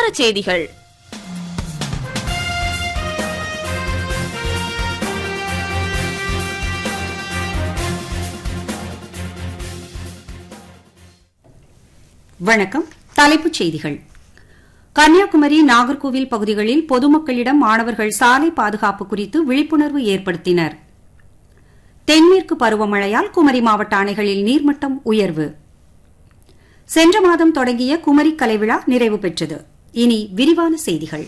செய்திகள் வணக்கம் தலைப்புச் செய்திகள் கன்னியாகுமரி நாகர்கோவில் பகுதிகளில் பொதுமக்களிடம் மாணவர்கள் சாலை பாதுகாப்பு குறித்து விழிப்புணர்வு ஏற்படுத்தினர் தென்மேற்கு பருவமழையால் குமரி மாவட்ட அணைகளில் நீர்மட்டம் உயர்வு சென்ற மாதம் தொடங்கிய குமரி கலைவிழா நிறைவு பெற்றது இனி விரிவான செய்திகள்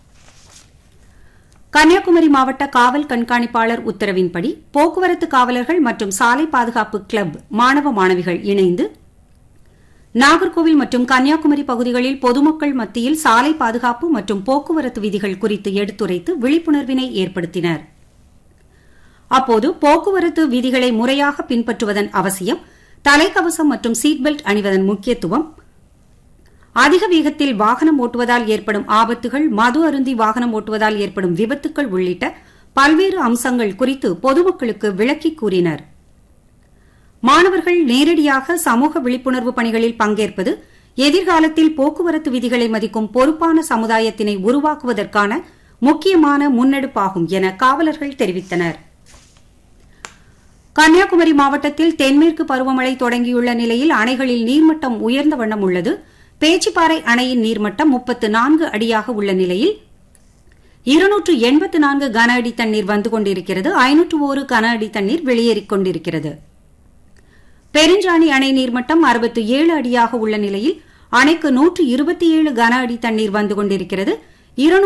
கன்னியாகுமரி மாவட்ட காவல் கண்காணிப்பாளர் உத்தரவின்படி போக்குவரத்து காவலர்கள் மற்றும் சாலை பாதுகாப்பு கிளப் மாணவ மாணவிகள் இணைந்து நாகர்கோவில் மற்றும் கன்னியாகுமரி பகுதிகளில் பொதுமக்கள் மத்தியில் சாலை பாதுகாப்பு மற்றும் போக்குவரத்து விதிகள் குறித்து எடுத்துரைத்து விழிப்புணர்வினை ஏற்படுத்தினர் அப்போது போக்குவரத்து விதிகளை முறையாக பின்பற்றுவதன் அவசியம் தலைக்கவசம் மற்றும் சீட் பெல்ட் அணிவதன் முக்கியத்துவம் அதிக வேகத்தில் வாகனம் ஓட்டுவதால் ஏற்படும் ஆபத்துகள் மது அருந்தி வாகனம் ஓட்டுவதால் ஏற்படும் விபத்துக்கள் உள்ளிட்ட பல்வேறு அம்சங்கள் குறித்து பொதுமக்களுக்கு விளக்கிக் கூறினர் மாணவர்கள் நேரடியாக சமூக விழிப்புணர்வு பணிகளில் பங்கேற்பது எதிர்காலத்தில் போக்குவரத்து விதிகளை மதிக்கும் பொறுப்பான சமுதாயத்தினை உருவாக்குவதற்கான முக்கியமான முன்னெடுப்பாகும் என காவலர்கள் தெரிவித்தனர் கன்னியாகுமரி மாவட்டத்தில் தென்மேற்கு பருவமழை தொடங்கியுள்ள நிலையில் அணைகளில் நீர்மட்டம் உயர்ந்த வண்ணம் உள்ளது பேச்சிப்பாறை அணையின் நீர்மட்டம் முப்பத்து நான்கு அடியாக உள்ள நிலையில் இருநூற்று எண்பத்து நான்கு கன அடி தண்ணீர் வந்து கொண்டிருக்கிறது ஐநூற்று ஒரு கன அடி தண்ணீர் வெளியேறிக் கொண்டிருக்கிறது பெருஞ்சாணி அணை நீர்மட்டம் அறுபத்து ஏழு அடியாக உள்ள நிலையில் அணைக்கு நூற்று இருபத்தி ஏழு கன அடி தண்ணீர் வந்து கொண்டிருக்கிறது